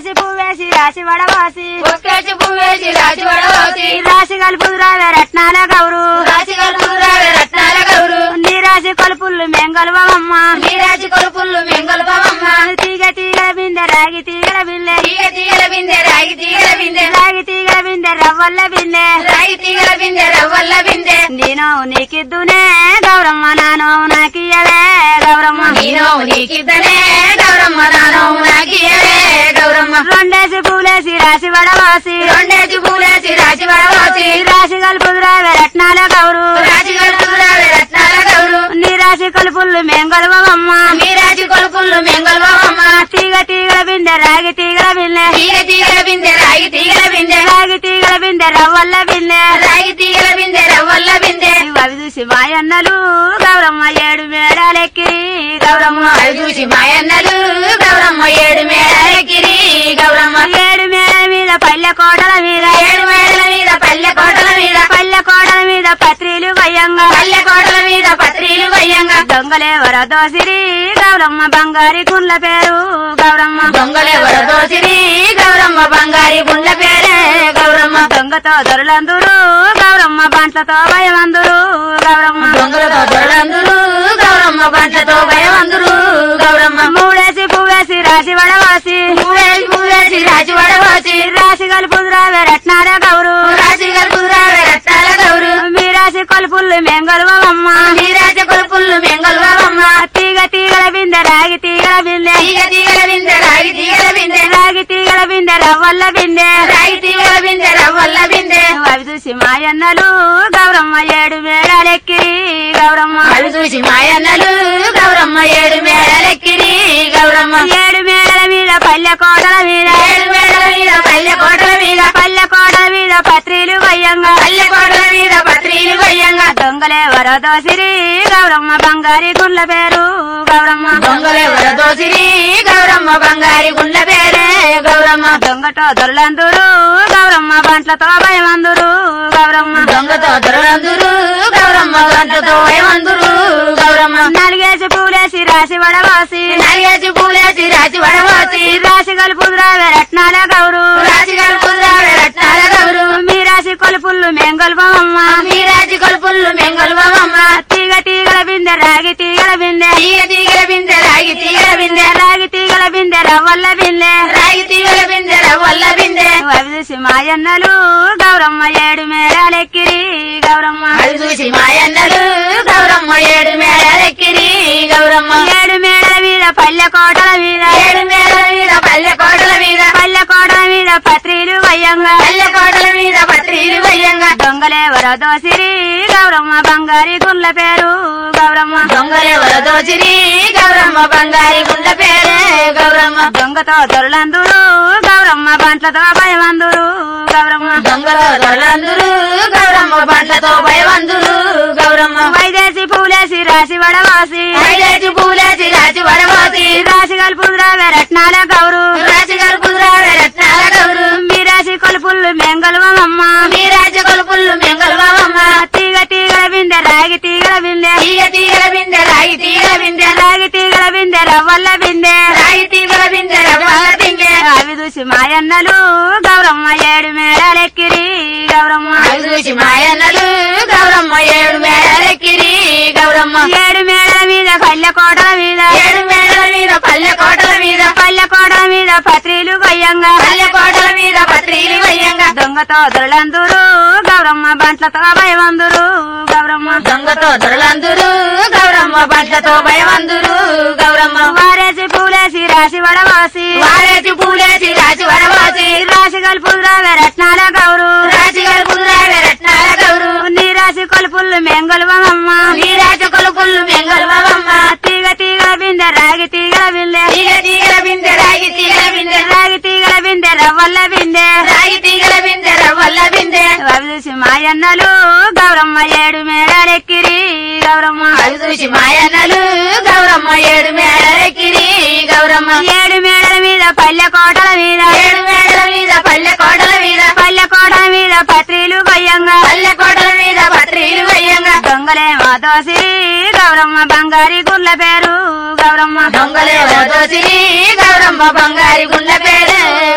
ఒక్కేసి పువ్వేసి రాసి వడవాసి ఒక్కేసి పువ్వేసి రాసి వడవోసి రాసి కలుపు రావే రత్నాల గౌరు రాసి కలుపురావే రత్నాల గౌరు నీ రాసి కొలుపులు మెంగలువమ్మ నీ రాసి కొలుపుళ్ళు మెంగళపవమ్మ తీగ తీగల బిందె రాగి తీగల బిల్లె తీగ తీగల బిందె రాగి తీగల బిందె రాగి తీగల బిందె రవ్వల్ల బిల్లె రాగి తీగల బిందె రవ్వల్ల బిందె నేను నీకిద్దునే గౌరమ్మ నాను నాకియ్యవే గౌరమ్మ నేను నీకిద్దనే గౌరమ్మ నాను నాకియవే గౌరమ్మ రెండేసి పూలేసి రాసి వడవాసి రెండేసి పూలేసి రాసి వడవోసి రాసి కలుపు రావే రత్నాల గౌరు రాసి కలుపురావే రత్నాల గౌరు నీ రాసి కలుపులు మెంగలువమ్మ నీ రాసి కొలుపుళ్ళు మెంగళపవమ్మ తీగ తీగల బిందె రాగి తీగల బిల్లె తీగ తీగల బిందె రాగి తీగల బిందె రాగి తీగల బిందె రవ్వల్ల బిల్లె రాగి తీగల బిందె రవ్వల్ల బిందె అవి చూసి మాయన్నలు గౌరమ్మ ఏడు మేడాలెక్కి గౌరమ్మ అవి చూసి మాయన్నలు గౌరమ్మ ఏడు మేడలెక్కిరి గౌరమ్మ ఏడు మేడ మీద పల్లె కోటల మీద ఏడు మేడల మీద పల్లె కోటల మీద పల్లె కోటల మీద పత్రిలు వయ్యంగా పల్లె కోటల మీద పత్రిలు వయ్యంగా దొంగలేవర దోసిరి గౌరమ్మ బంగారి కుండ్ల పేరు గౌరమ్మ దొంగలెవర దోసిరి గౌరమ్మ బంగారి గుండ్ల పేరే గౌరమ్మ దొంగతో దొరలందురు గౌరమ్మ బంట్లతో భయమందురు గౌరమ్మ దొంగలతో దొరలందురు గౌరమ్మ పంటతో భయమందురు గౌరమ్మ మూడేసి పువ్వేసి రాసి వడవాసి పువ్వేసి పువ్వేసి రాసి వడవాసి రాసి కలుపు రావే రత్నాల గౌరు రాసి కలుపురావే రత్నాల గౌరు మీ రాసి కొలుపులు మెంగలువమ్మ నీ రాజ కొలుపుళ్ళు మెంగళవమ్మ తీగ తీగల బిందె రాగి తీగల బిందె తీగ తీగల బిందె రాగి తీగల బిందె రాగి తీగల బిందె రవ్వల్ల బిందె రాగి తీగల బిందె రవ్వల్ల బిందె అవి చూసి మాయన్నలు గౌరమ్మ ఏడు మేడాలెక్కి గౌరమ్మ అవి చూసి మాయన్నలు గౌరమ్మ ఏడు మేడలెక్కిరి గౌరమ్మ ఏడు మేడల మీద పల్లె కోటల మీద ఏడు మేడల మీద పల్లె కోటల మీద పల్లె కోటల మీద పత్రిలు వయ్యంగా పల్లె కోటల మీద పత్రిలు వయ్యంగా దొంగలే వరదోసిరి గౌరమ్మ బంగారి గుండ్ల పేరు గౌరమ్మ దొంగలెవర దోసిరి గౌరమ్మ బంగారి గుండ్ల పేరే గౌరమ్మ దొంగటో దొరలందురు గౌరమ్మ బంట్లతో భయమందురు గౌరమ్మ దొంగతో దొరలందురు గౌరమ్మ గంటతో ఏమందురు గౌరమ్మ నలిగేసి పూలేసి రాసి వడవాసి నరిగేసి పూలేసి రాసి వడవాసి రాసి కలుపు రావే రత్నాల గౌరు రాసి కలుపురావే రత్నాల గౌరు మీ రాసి కొలుపులు మెంగల్పమ్మ మీ రాజి కొలుపుళ్ళు మెంగళవమ్మ తీగ తీగల బిందె రాగి తీగల బిందె తీగ తీగల బిందె రాగి తీగల బిందె రాగి తీగల బిందె రవ్వల్ల బిందె రాగి తీగల బిందె రవ్వల్ల బిందె అవి చూసి మాయన్నలు గౌరమ్మ ఏడు మేడాలెక్కిరి గౌరమ్మ అవి చూసి మాయన్నలు గౌరమ్మ ఏడు మేడలెక్కిరి గౌరమ్మ ఏడు మేడల మీద పల్లె కోటల మీద ఏడు మేడల మీద పల్లె కోటల మీద పల్లె కోటల మీద పత్రిలు వయ్యంగా పల్లె కోటల మీద పత్రిలు వయ్యంగా దొంగలే వరదోసిరి గౌరమ్మ బంగారి గుండ్ల పేరు గౌరమ్మ దొంగలెవర దోచిరి గౌరమ్మ బంగారి గుండ్ల పేరే గౌరమ్మ దొంగతో దొరలందురు గౌరమ్మ బంట్లతో భయమందురు గౌరమ్మ దొంగల దొరలందురు గౌరమ్మ పంటతో భయవందురు గౌరమ్మ వైదేసి పూలేసి రాసి వడవాసి ఐలేసి పూలేసి రాసి వడవాసి రాసి కలుపు రావే రత్నాల గౌరు రాసి కలుపురావే రత్నాల గౌరు మీ రాసి కొలుపులు మెంగళవమ్మ మీ రాజ కొలుపుళ్ళు మెంగళవమ్మ తీగ తీగల బిందె రాగి తీగల బిందె తీగ తీగల బిందె రాగి తీగల బిందె రాగి తీగల బిందె రవ్వల్ల బిందె రాగి తీగల బిందె రవ్వల బిందె అవి చూసి మాయన్నలు గౌరమ్మ ఏడు మేడాలెక్కిరి గౌరమ్మ అవి చూసి మాయన్నలు గౌరమ్మ ఏడు మేడలెక్కిరి గౌరమ్మ ఏడు మేడల మీద పల్లె కోటల మీద ఏడు మేడల మీద పల్లె కోటల మీద పల్లె కోటల మీద పత్రిలు వయ్యంగా పల్లె కోటల మీద పత్రిలు వయ్యంగా దొంగతో దొరలందురు గౌరమ్మ బంట్లతో భయమందురు గౌరమ్మ దొంగతో దొరలందురు గౌరమ్మ పంటతో భయవందురు గౌరమ్మ వారేసి పూలేసి రాసి వడవాసి వారేసి పూలేసి రాసి వడవాసి రాసి కలుపు రావే రత్నాల గౌరు రాసి కలుపురావే రత్నాల గౌరు నీ రాసి కొలుపులు మెంగళవమ్మ నీ రాజ కొలుపుళ్ళు మెంగళవమ్మ తీగ తీగల బిందె రాగి తీగల బిందె తీగ తీగల బిందె రాగి తీగల బిందె రాగి తీగల బిందె రవ్వల్ల బిందె రాగి తీగల బిందె రవ్వల్ల బిందె అవి చూసి మాయన్నలు గౌరమ్మ ఏడు మేడాలెక్కిరి గౌరమ్మ అవి చూసి మాయన్నలు గౌరమ్మ ఏడు మేడలెక్కిరి గౌరమ్మ ఏడు మేడల మీద పల్లె కోటల మీద ఏడు మేడల మీద పల్లె కోటల మీద పల్లె కోటల మీద పత్రిలు కొయ్యంగా పల్లె కోటల మీద పత్రిలు వయ్యంగా దొంగలే మాతోసిరి గౌరమ్మ బంగారి గుళ్ళ పేరు గౌరమ్మ దొంగలే దోసిరి గౌరమ్మ బంగారి గుండె పేరే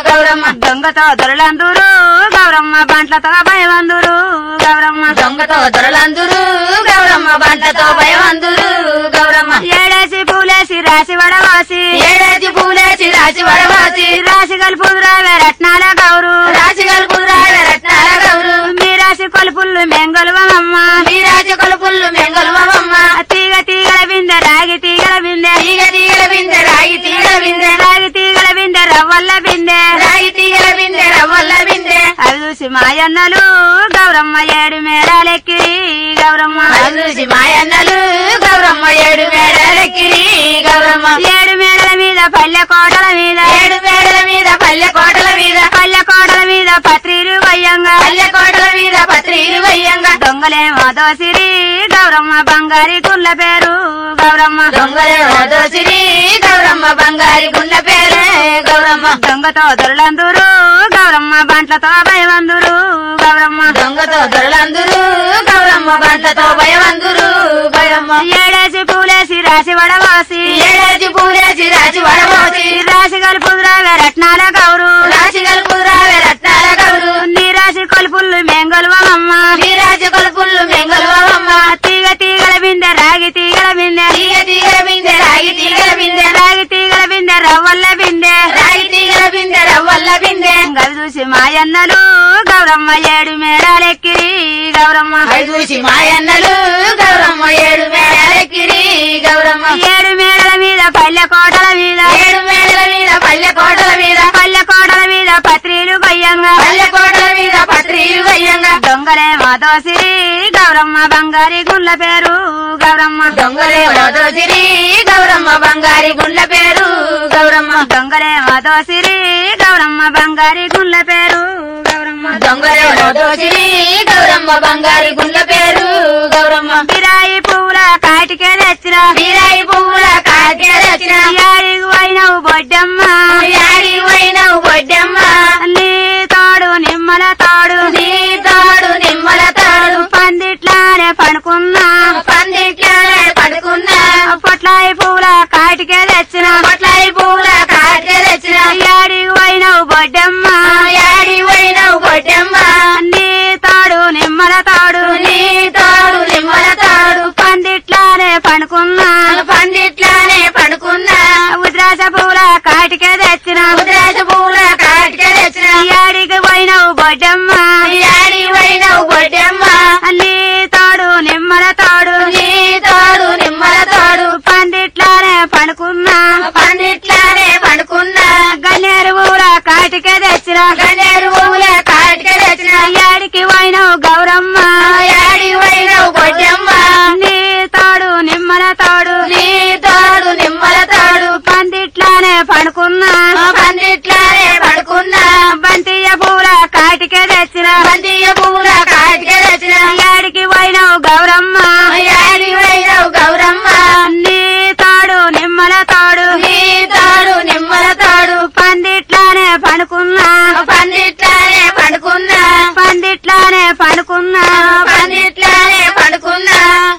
గౌరమ్మ దొంగతో దొరలందరూ గౌరమ్మ బంట్లతో భయవందురు గౌరమ్మ దొంగతో దొరలందురు గౌరమ్మ బంటతో భయవందురు గౌరమ్మ ఏడేసి పూలేసి రాసి వడవాసి ఏడాది పూలేసి రాసి వడవాసి రాసి కలుపుదురావే రత్నాల గౌరు రాసి కలుపురాల రత్నాల గౌరు మీ రాసి కొలుపుల్లు మెంగలువమ్మ మీ రాజు కొలుపుల్లు మెంగళమ్మ తీగ తీగల బిందె రాగి తీగల బిందె తీగ తీగల బిందె రాగి తీగల బిందె రాగి తీగల బిందె రవ్వల్ల బిందె రాగి తీగల బిందె రవ్వల్ల బిందె అవి చూసి మాయన్నలు గౌరమ్మ ఏడు మేడాలెక్కి గౌరమ్మ చూసి మాయన్నలు గౌరమ్మ ఏడు మేడలెక్కిరి గౌరమ్మ ఏడు మేడల మీద పల్లె కోటల మీద ఏడు మేడల మీద పల్లె కోటల మీద పల్లె కోటల మీద పత్రిలు వయ్యంగా పల్లె కోటల మీద పత్రిలు వయ్యంగా దొంగలేమో దోసిరి గౌరమ్మ బంగారి కుళ్ళ పేరు గౌరమ్మ దొంగలే దోసిరి గౌరమ్మ బంగారి గుండె పేరే గౌరమ్మ దొంగతో దొరలందరూ గౌరమ్మ బంట్లతో భయవందురు గౌరమ్మ దొంగతో దొరలందురు గౌరమ్మ బంటతో భయవందురు భయమ్మ ఏడేసి పూలేసి రాసి వడవాసి ఏడాది పూలేసి రాసి వడబోసి రాసి కలుపుదురావే రత్నాల గౌరు రాసి కలుపురావే రత్నాల గౌరు నీ రాసి కొలుపుల్లు మెంగలువమ్మ నీరాజు కొలుపుల్లు మెంగళమ్మ తీగ తీగల బిందె రాగి తీగల బిందె తీగ తీగల బిందె రాగి తీగల బిందె రాగి తీగల బిందె రవ్వల్ల బిందె రాగి తీగల బిందె రవ్వల్ల బిందె గది చూసి మాయన్నలు గౌరమ్మ ఏడు మేడాలెక్కిరి గౌరమ్మ అవి చూసి మాయన్నలు గౌరమ్మ ఏడు మేడలెక్కిరి గౌరమ్మ ఏడు మేడల మీద పల్లె కోటల మీద ఏడు మేడల మీద పల్లె కోటల మీద పల్లె కోటల మీద పత్రిలు భయంగా పల్లె కోటల మీద పత్రిలు వయ్యంగా దొంగలే మాతోసిరి గౌరమ్మ బంగారి గుళ్ళ పేరు గౌరమ్మ దొంగలే వదోసిరి గౌరమ్మ బంగారి గుండ్ల పేరు గౌరమ్మ దొంగలే మాతోసిరి గౌరమ్మ బంగారి గుళ్ళ పేరు గౌరమ్మ దొంగలే వదోసిరి గౌరమ్మ బంగారి గుండ్ల పేరు గౌరమ్మ కిరాయి పువ్వుల కాటికే తెచ్చిన వీరాయి పువ్వుల కాకేరచిన యాడికి పోయినవు బొడ్డమ్మ యాడి పోయినవు గొడ్డమ్మ నీ తాడు నిమ్మల తాడు నీ తాడు నిమ్మల తాడు పందిట్లానే పడుకున్నా పందిట్లోనే పడుకున్నా పొట్లాయి పువ్వుల కాటికే తెచ్చిన పొట్లాయి పువ్వుల కాకేరచిన యాడికి పోయినవు బొడ్డమ్మ యాడి పోయినవు గొడ్డమ్మ నీ తాడు నిమ్మల తాడు నీ తాడు నిమ్మల తాడు పందిట్లానే పడుకున్నా పందిట్లోనే పడుకున్నా ఉద్రాస పువ్వుల కాటికే తెచ్చిన ఉద్రాజ పువ్వుల కాకేరచిన యాడికి పోయినవు బొడ్డమ్మ యాడి పోయినవు గొడ్డమ్మ నీ తాడు నిమ్మల తాడు నీ తాడు నిమ్మల తాడు పందిట్లానే పడుకున్నా పందిట్లోనే పడుకున్నా గన్నేరు ఊర కాటికే తెచ్చిన గన్నేరు పువ్వుల కాకేరచిన యాడికి పోయినవు గౌరమ్మ యాడి పోయినవు గొడ్డమ్మ నీ తాడు నిమ్మల తాడు నీ తాడు నిమ్మల తాడు పందిట్లానే పడుకున్నా పందిట్లోనే పడుకున్నా బంతియ్య పూల కాటికే తెచ్చిన బంతియ పువ్వుల కాకేరచిన యాడికి పోయినవు గౌరమ్మ యాడి పోయినవు గౌరమ్మ నీ తాడు నిమ్మల తాడు నీ తాడు నిమ్మల తాడు పందిట్లానే పడుకున్నా పందిట్లోనే పడుకున్నా పందిట్లానే పడుకున్నా పందిట్లోనే పడుకున్నా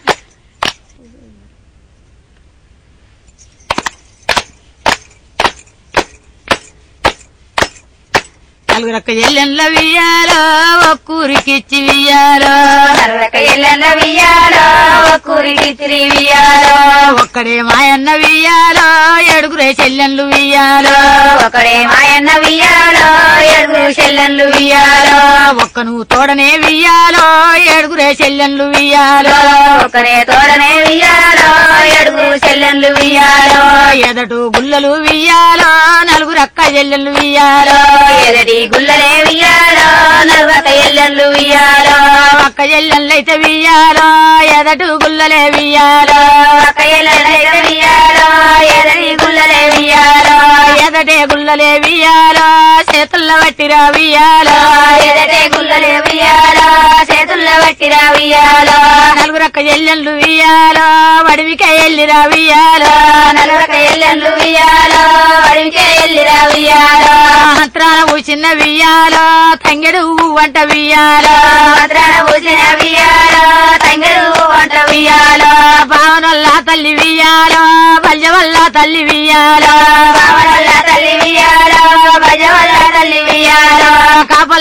నలుగురక్క ఎల్లెన్ల వియ్యాలో ఒక్కూరికిచ్చి వియ్యాలో నరక ఎల్లన్న వియ్యాలో ఒక్కూరికి తిరిగియాలో ఒక్కడే మాయన్న వియ్యాలో ఏడుగురే చెల్లెన్లు వియ్యాలో ఒకడే మాయన్న వియ్యాలో ఏడుగురు చెల్లెన్లు వియ్యాలో ఒక్క నువ్వు తోడనే వియ్యాలో ఏడుగురే చెల్లెన్లు వియ్యాలో ఒకరే తోడనే వియ్యాలో ఏడుగురు చెల్లెన్లు వియ్యాలో ఎదటు గుల్లలు వియ్యాలో నలుగురక్క చెల్లెన్లు వియ్యాలో ఎదటి గుల్లనే వియ్యాలో నలుగక ఎల్లెన్లు వియ్యాలో ఒక్క చెల్లెన్లైతే వియ్యాలో ఎదటు గుల్లలే వియ్యాలో ఒక ఎల్లెనైతే వియ్యాలో ఎదటి గుల్లనే వియ్యాలో ఎదటే గుల్లలే వియ్యాలో చేతుల్లో పట్టిరా వియ్యాలో ఎదటే గుల్లనే వియ్యాలో చేతుల్లో పట్టిరా వియ్యాలో నలుగురక్క ఎల్లెన్లు వియ్యాలో వడివిక ఎల్లిరా వియ్యాలో నలుగక ఎల్లెన్లు వియ్యాలో అడిగితే ఎల్లిరా వియ్యాలో మంత్రాల చిన్న వియ్యాలో తంగెడు వంట వియ్యాలో భద్రాన పూసిన వియ్యాలో తంగడు వంట వియ్యాలో భావనల్లా తల్లి వియ్యాలో బల్య వల్ల తల్లి వియ్యాలో బావనల్ల తల్లి వియ్యాలో భజవల్ల తల్లి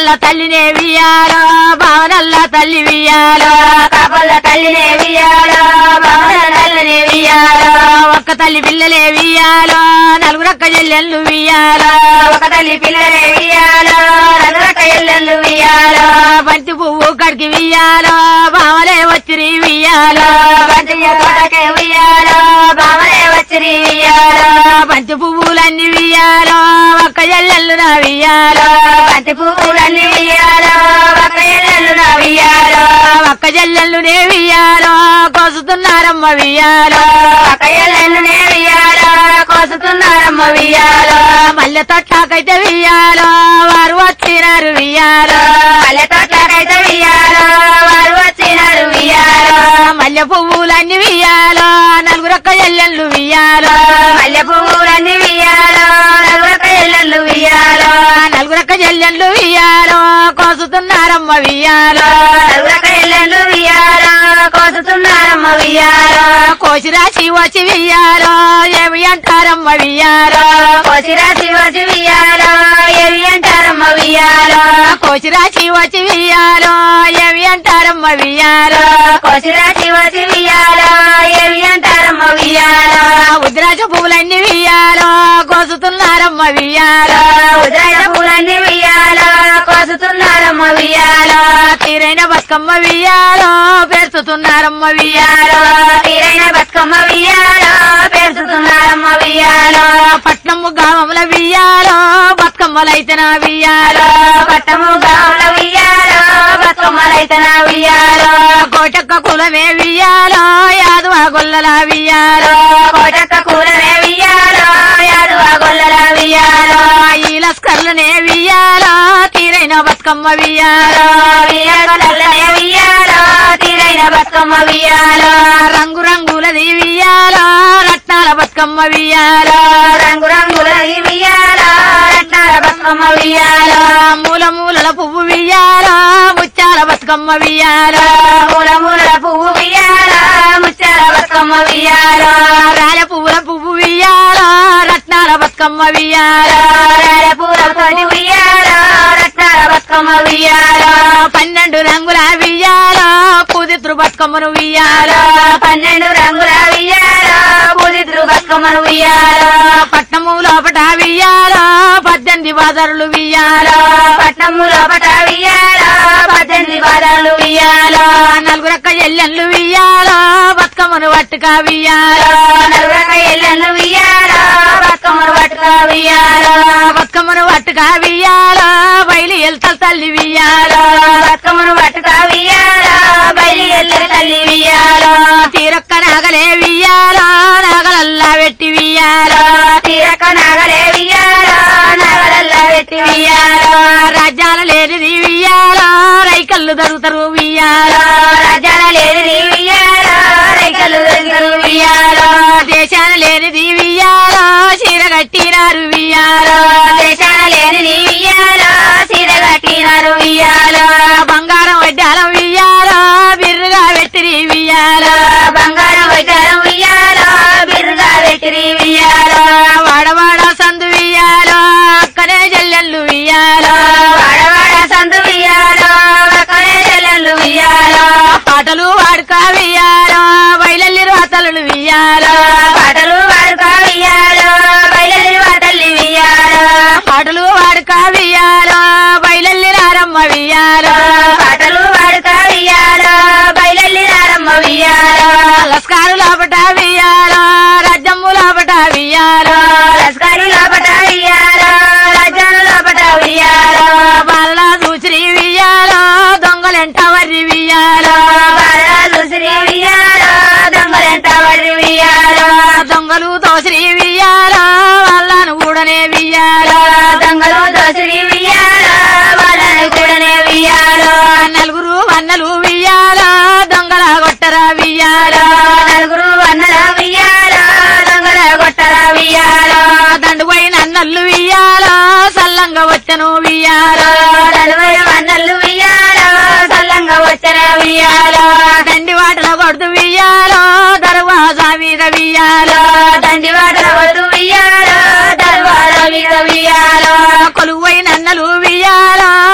కాపల్ల తల్లినే వియాలో భావనల్ల తల్లి వియాలో కాపల్ల తల్లినే వియాలో భవన తల్లినే వియాలో ఒక్క తల్లి పిల్లలే వియాలో నలుగురక్క చెల్లెళ్ళు వియాలో ఒక తల్లి పిల్లలే వియాలో నలుగురక ఎల్లెళ్ళు వియాలో బంతి పువ్వు కడికి వియాలో భావలే వచ్చిరి వియాలో బంతియ తోటకే వియాలో బావలే వచ్చిరి వియాలో బంతి పువ్వులన్నీ వియాలో ఒక్క చెల్లెళ్ళు నా వియాలో బంతి పువ్వులన్నీ వియాలో ఒక ఎల్లెళ్ళు నా వియాలో ఒక్క చెల్లెళ్ళు నే వియాలో కోసుతున్నారమ్మ వియాలో ఒక ఎల్లెళ్ళు నే వియాలో కోసుతున్నారమ్మ వియాలో మల్లె తొట్టాకైతే వియాలో వారు వచ్చినారు వియాలో పల్లె తోటకైతే వియాలో వారు వచ్చినారు వియాలో మల్లె పువ్వులన్నీ వియాలో నలుగురొక్క ఎల్లెళ్ళు వియాలో మల్లె పువ్వులన్నీ వియాలో నలుగురక ఎల్లెళ్ళు వియాలో నలుగురొక్క చెల్లెళ్ళు వియాలో కోసుతున్నారమ్మ వియాలో నలుగురక ఎల్లెళ్ళు వియాలో కోసుతున్నారమ్మ వియాలో కోసిరాశి వచ్చి వియాలో ఏమి అంటారమ్మ వియాలో కోసిరాశి వచ్చి వియాలో ఎవి అంటారమ్మ వియాలో కోసిరాశి వచ్చి వియాలో ఏమి అంటారమ్మ వియాలో కోసిరాశి వచ్చి వియాలో ఎవి అంటారమ్మ వియాలో ఉద్రాజ పువ్వులన్నీ వియాలో కోసుతున్నారమ్మ వియాలో ఉదయ పూలన్నీ వియాలో కోసుతున్నారమ్మ వియాలో తీరైన బతుకమ్మ వియాలో పేర్చుతున్నారమ్మ వియాలో తీరైన బతుకమ్మ వియాలో పేర్చుతున్నారమ్మ వియాలో పట్నము గామముల వియాలో బతుకమ్మలైతే నా వియాలో పట్టము గావుల వియాలో బతుకమ్మలైతన వియాలో కోటక్క కులమే వియాలో యాదవ గొల్లల వియాలో కోటక్క కూరనే వియాలో యాదువ గొల్లల వియాలో ఈ లస్కర్లనే వియాలో తీరైన బతుకమ్మ వియాలో వియాలో నల్లనే వియాలో తీరైన బతుకమ్మ వియాలో రంగు రంగులది వియాలో రత్నాల బతుకమ్మ వియాలో రంగు రంగుల వియాలో రత్నాల బతుకమ్మ వియాలో మూల మూలల పువ్వు వియాలో ముత్యాల బతుకమ్మ వియాలో మూల మూల పువ్వు వియాలో ముచ్చాల బతుకమ్మ వియాలో రాల పువ్వుల పువ్వు వియాలో రత్నాల బతుకమ్మ వియాలో రాల పూలతోటి వియాలో రత్నాల బతుకమ్మ వియాలో పన్నెండు రంగుల వియాలో పూదిత్రు బతుకమ్మను వియాలో పన్నెండు రంగుల వియాలో పూజిత్రు బతుకమ్మను వియాలో పట్నము లోపట వియాలో పద్దెనిమిది బాదరులు వియాలో పట్నము లోపట వియాలో పద్దెనిమిది బాధలు వియాలో నలుగురక్క ఎల్లెళ్ళు వియాలో బతుకమ్మను పట్టుక వియాలో నలుగురక ఎల్లెళ్ళు వియాలో బతుకమ్మను పట్టుక వియాలో బతుకమ్మను పట్టుక వియాలో బయలు ఎల్తల తల్లి వియాలో బతుకమ్మను పట్టుక వియాలో బయలు ఎల్లె తల్లి వియాలో తీరొక్క నాగలే వియాలో నాగలల్లా పెట్టి వియాలో తీరక నాగలే వియాలో నగలల్లా పెట్టి వియాలో రాజ్యాల లేనిది వియాలో రైకల్లు దొరుకుతారు వియాలో రాజ్యాల లేనిది వియాలో రైకలు దగ్గర వియాలో దేశాల లేనిది వియాలో చీర కట్టినారు వియాలో దేశాల లేనిది వియాలో సీర కట్టినారు వియాలో బంగారం వడ్డాలం వియాలో బిర్రుగా పెట్టిరి వియాలో బంగారం వైచారం వియాలో బిరుగా వెటిరి వియాలో వాడవాడ సందు వియాలో అక్కడే చెల్లెళ్ళు వియాలో వాడవాడ సందు వియాలో అక్కడే చెల్లెళ్ళు వియాలో పాటలు వాడుక వియాలో బయలల్లి రాతలు వియాలో పాటలు వాడుక వియాలో బయలు వాటల్లి వియాలో పాటలు వాడుక వియాలో బయలల్లి రారమ్మ వియాలో పాటలు వాడుక వియాలో బయలల్లి రారమ్మ వియాలో లస్కారు లోపట వియాలో రాజ్యము లోపట వియాలో రస్కారు లోపట వియాలో రాజ్యాలు లోపట వియాలో బాల చూసి వియాలో దొంగలెంట వర్రి వియాలో బాలాలు శ్రీ వియాలో దొంగలెంట వడ్రి వియాలో దొంగలు తోసి వియాలో వాళ్ళను కూడనే వియాలో దొంగలు దోసిరి వియాలో వాళ్ళని కూడనే వియాలో నలుగురు వన్నలు వియాలో దొంగల కొట్టరా వియాలో నలుగురు వన్నల వియాలో దొంగల గొట్టల వియాలో దండుపోయి నన్నల్లు వియాలో సల్లంగా వచ్చను వియాలో నలుగురు వన్నలు వియాలో సల్లంగా వచ్చిన వియాలో దండి వాటల కొడుతు వియాలో దర్వాజా మీద వియాలో దండి వాటల వద్దు వియాలో దర్వాల మీద వియాలో కొలువై నన్నలు వియాలో సల్ల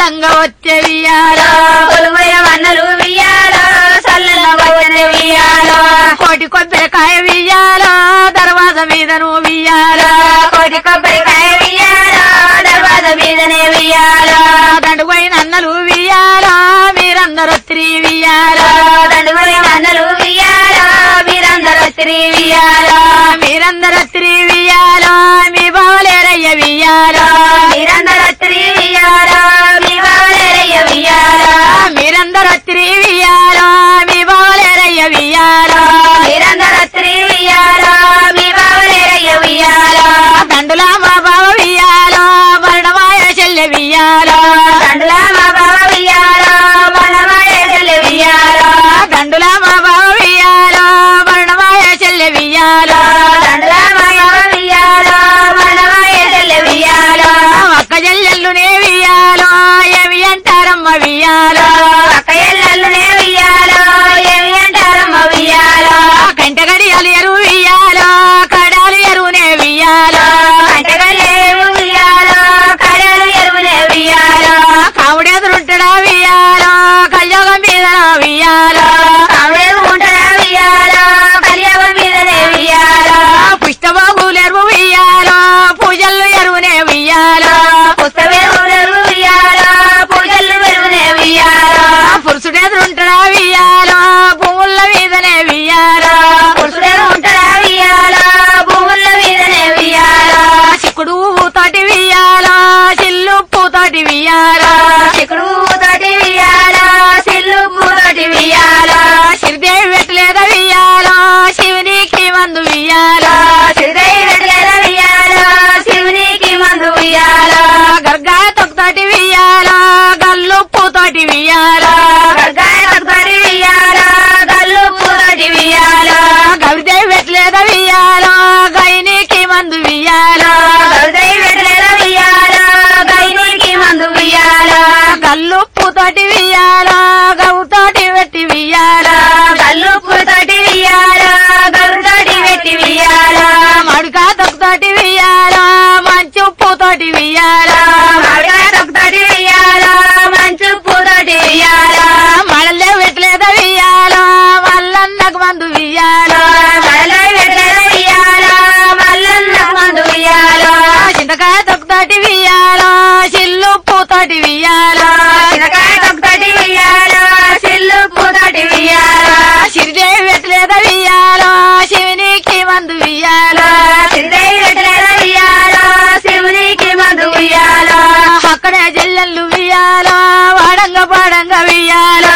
చల్లంగా వచ్చే వియాలో కొలువయ వన్నలు వియ్యాలో చల్లంగా వచ్చనే వియ్యాలో కోటి కొబ్బరికాయ వియాలో దర్వాజ మీదను వియాలో కోటి కొబ్బరికాయ వియ్యాలో దర్వాజ మీదనే వియ్యాలో దండుపోయిన అన్నలు వియాలో మీరందరూ స్త్రీ వియాలో దండుమని వన్నలు వియ్యాలో మీరందరూ స్త్రీ వియ్యాలో మీరందరూ స్త్రీ వియాలో మీ బావలేరయ్య వియాలో మీరందరూ స్త్రీ వియ్యాలో మీ బావలేరయ్య వియ్యాలో మీరందరూ స్త్రీ వియాలో మీ బావలేరయ్య వియాలో మీరందరూ స్త్రీ వియ్యాలో మీ బావలేరయ్య వియ్యాలో దండుల మా బావ వియాలో మరణమాయ చెల్లె వియాలో దండుల మా బావ వియ్యాలో మనమాయ చెల్లి వియ్యాలో దండుల మా బావ వియాలో మరణమాయ చెల్లె వియాలో దండుల మా బావ వియ్యాలో మనమాయ చెల్లి వియ్యాలో ఒక్క చెల్లెల్లునే వియాలో ఏమి అంటారమ్మ వియాలో అక్క ఎల్లెల్లునే వియ్యాలో ఏమి అంటారమ్మ వియ్యాలో కంట గడియాలు ఎరువు వియాలో కడాలు ఎరువునే వియాలో అంటగలేవు వియ్యాలో కడలు ఎరువునే వియ్యాలో కావుడెదురుంటడా వియాలో కళ్యోగం మీద వియాలో కావేరు ఉంటడా వియ్యాలో కలియవ మీదనే వియ్యాలో పుష్టబాబులు ఎరువు వియాలో పూజలు ఎరువునే వియాలో పుస్తవేరు వియ్యాలో పూజలు వెరువునే వియ్యాలో పురుషుడెదురుంటడా వియాలో పువ్వుల మీదనే వియాలో పురుషుడే ఉంటడా వియ్యాలో భూముల మీదనే వియ్యాలో చిక్కుడు తోటి వియాలో చిల్లు పూతోటి వియాలో చిక్కుడు తోటి వియ్యాలో సిల్లు పూతోటి వియ్యాలో సిరిదేవి పెట్టలేద వియాలో శివునికి మందు వియాలో శ్రీదై వెట్లేద వియ్యాలో శివునికి మందు వియ్యాలో గర్గా తొక్కుతోటి వియాలో గల్లు పూతోటి వియాలో గర్గాయ తదుపరి వియ్యాలో గల్లు పూతోటి వియ్యాలో గవిదేవి పెట్టలేద వియాలో గైనికి మందు వియాలో శ్రీదై వెట్లేద వియ్యాలో గైనికి మందు వియ్యాలో గల్లు పూతోటి వియాలో గవుతోటి పెట్టి వియాలో గల్లు పూతోటి వియ్యాలో గరుతోటి పెట్టి వియ్యాలో మడుకా తొక్కుతోటి వియాలో మంచు పూతోటి వియాలో మామిడికాయ తొక్కుతోటి వియ్యాలో మంచు పూతోటి వియ్యాలో మళ్ళీ పెట్టలేద వియాలో మల్లన్నకు మందు వియాలో మళ్ళీ వెట్లేద వియ్యాలో మల్లన్నకు మందు వియ్యాలో చింతకాయ తొక్కుతోటి వియాలో చిల్లు పూతోటి వియాలో చిన్నకాయ తొక్కుతోటి వియ్యాలో సిల్లు పూతోటి వియ్యాలో సిరిదేవి పెట్టలేద వియాలో శివునికి మందు వియాలో శ్రీదై వెట్లేద వియ్యాలో శివునికి మందు వియ్యాలో అక్కడే జల్లెళ్ళు వియాలో వాడంగ పాడంగ వియాలో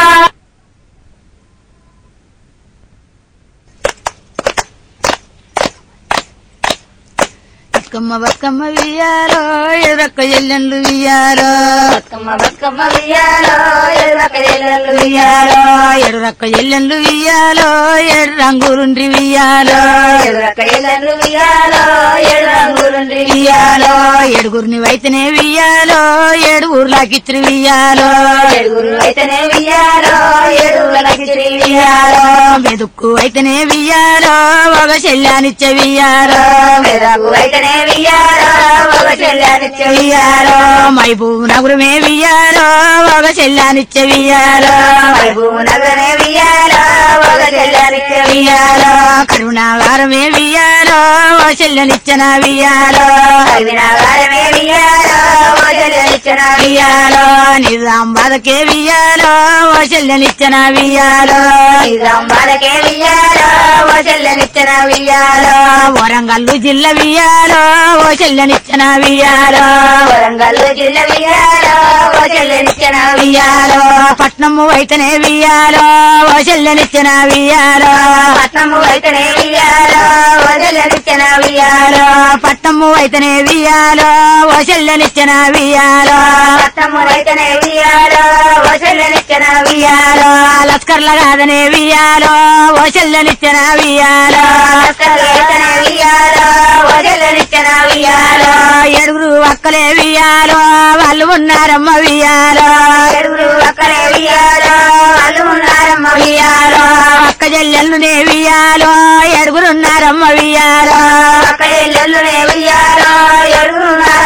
బతుకమ్మ బతుకమ్మ వియాలో ఎదురక్క జల్లెళ్ళు వియాలో బతుకమ్మ బతుకమ్మ వియ్యాలో ఎదురక్క జల్లెళ్ళు వియాలో ఎదురక్క జల్లెళ్ళు వియాలో ఎడు రంగురుండ్రి వియాలో ఎదురక్క జల్లెళ్ళు వియ్యాలో ఏడు రంగులుండి వియాలో ఏడుగురిని వైతనే వియాలో ఏడు ఊర్లాకిచ్చి వియాలో ఏడుగురు అయితేనే వియ్యాలో ఏడుగులకి వియ్యాలో వియాలో మెదుక్కు అయితేనే వియాలో ఒక చెల్లానిచ్చ వియాలో మెదకు అయితేనే వియ్యాలో ఒక చెల్లానిచ్చే వియాలో మైబూ నగురమే వియాలో ఒక చెల్లానిచ్చ వియాలో భూము నగరే వియ్యాలో ఒక చెల్లానిచ్చే వియాలో కరుణాగారమే వియాలో ఒక చెల్లనిచ్చన వియాలో వినాగారమే వియ్యాలో ఒక చెల్లానిచ్చిన వియాలో నిజాం బాధకే వియాలో ఒక చెల్లనిచ్చన వియాలో నిజాంబాలకే వియ్యాలో ఒక చెల్లనిచ్చిన వియ్యాలో వరంగల్లు జిల్లా వియాలో ఓ చెల్లనిచ్చన వియాలో వరంగల్ జిల్లా వియ్యాలో ఒక చెల్లనిచ్చిన వియాలో పట్నము అయితేనే వియాలో ఓ చెల్లనిచ్చన వియాలో పట్నము అయితేనే వియ్యాలో ఒక చెల్లనిచ్చిన వియ్యాలో పట్నము అయితేనే వియాలో ఓ చెల్లనిచ్చన వియాలో పట్నము అయితేనే వియ్యాలో ఒక చెల్లనిచ్చిన వియాలో లస్కర్ల కాదనే వియాలో ఓ చెల్లనిచ్చన వియాలో అయితేనే వియ్యాలో ఒక చెల్లనిచ్చిన వియ్యాలో ఏడుగురు అక్కలే వియాలో వాళ్ళు ఉన్నారమ్మ వియాలో ఏడుగురు అక్కడే వియ్యాలో వాళ్ళు ఉన్నారమ్మ వియాలో అక్క చెల్లెళ్ళునే వియాలో ఏడుగురున్నారమ్మ వియాలో అక్క ఎల్లునే వియ్యాలో ఏడుగురు ఉన్నారమ్మ వియాలో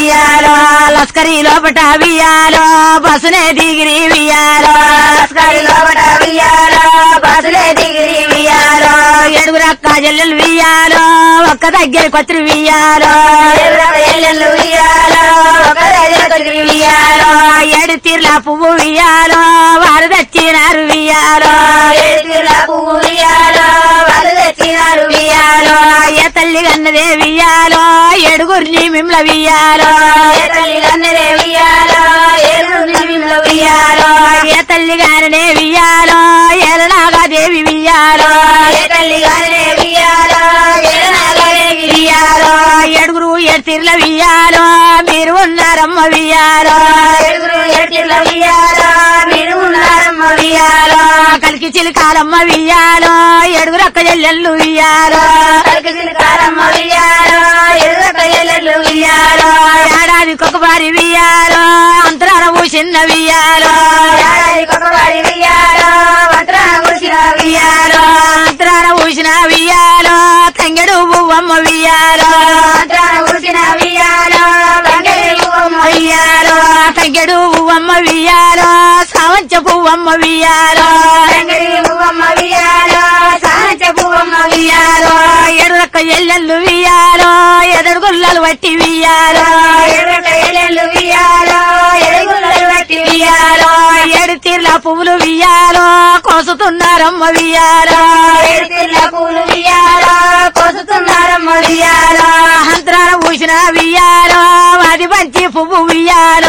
వియాలో లస్కరీ లోపట వియాలో బసునే దిగిరి వియాలో లస్కరి లోపట వియ్యాలో బస్సులే దిగిరి వియ్యాలో ఏడుగురక్క చెల్లెలు వియాలో ఒక్క దగ్గర కొత్తిరి వియాలో ఎర్రవ ఎల్లెళ్ళు వియ్యాలో ఒక దగ్గర తొలిగిరి వియ్యాలో ఏడు తీర్ల పువ్వు వియాలో వారు తెచ్చినారు వియాలో ఏడుగుల పువ్వు వియ్యాలో వాళ్ళు తెచ్చినారు వియ్యాలో ఏ తల్లి కన్నదే వియాలో ఏడుగురిని మిమ్ల వియాలో ఏ తల్లి కన్నెలే వియ్యాలో ఏడుగురు నిమిషంలో వియ్యాలో ఏ తల్లి గారనే వియాలో ఏలనాగా దేవి వియాలో ఏ తల్లి గానే వియ్యాలో ఏడనాగనే వియ్యాలో ఏడుగురు ఏడు తీర్ల వియాలో మీరు ఉన్నారమ్మ వియాలో ఏడుగురు ఎట్టిల వియ్యాలో మీరు ఉన్నారమ్మ వియ్యాలో కలికి చిలికాలమ్మ వియాలో ఏడుగురు అక్క చెల్లెళ్ళు వియాలో కలికి సిలికారమ్మ వియ్యాలో ఎదురక ఎల్లెళ్ళు వియ్యాలో ఏడాదికొక వారి వియాలో అంతరాన చిన్న వియాలో ఏడాదికి ఒక వాడి వియ్యాలో వంతరాన కురిసిన వియ్యాలో అంతరాన ఊసిన వియాలో తంగెడు పువ్వమ్మ వియాలో వంతరాన కురిసిన వియ్యాలో బంగళి పువ్వమ్మ వియాలో తంగెడు పువ్వమ్మ వియాలో సావంచ పువ్వమ్మ వియాలో బంగళి పువ్వమ్మ వియ్యాలో సానచ పువ్వమ్మ వియ్యాలో ఎర్రక్క ఎల్లెళ్ళు వియాలో ఎదడు గుల్లలు వట్టి వియాలో ఎదురక ఎల్లెళ్ళు వియ్యాలో ఎడుగులు బట్టి వియ్యాలో ఏడు తీర్ల పువ్వులు వియాలో కోసుతున్నారమ్మ వియాలో ఏడుతిల్ల పూలు వియ్యాలో కోసుతున్నారమ్మ వియ్యాలో అంతరాన ఊసిన వియాలో అది మంచి పువ్వు వియాలో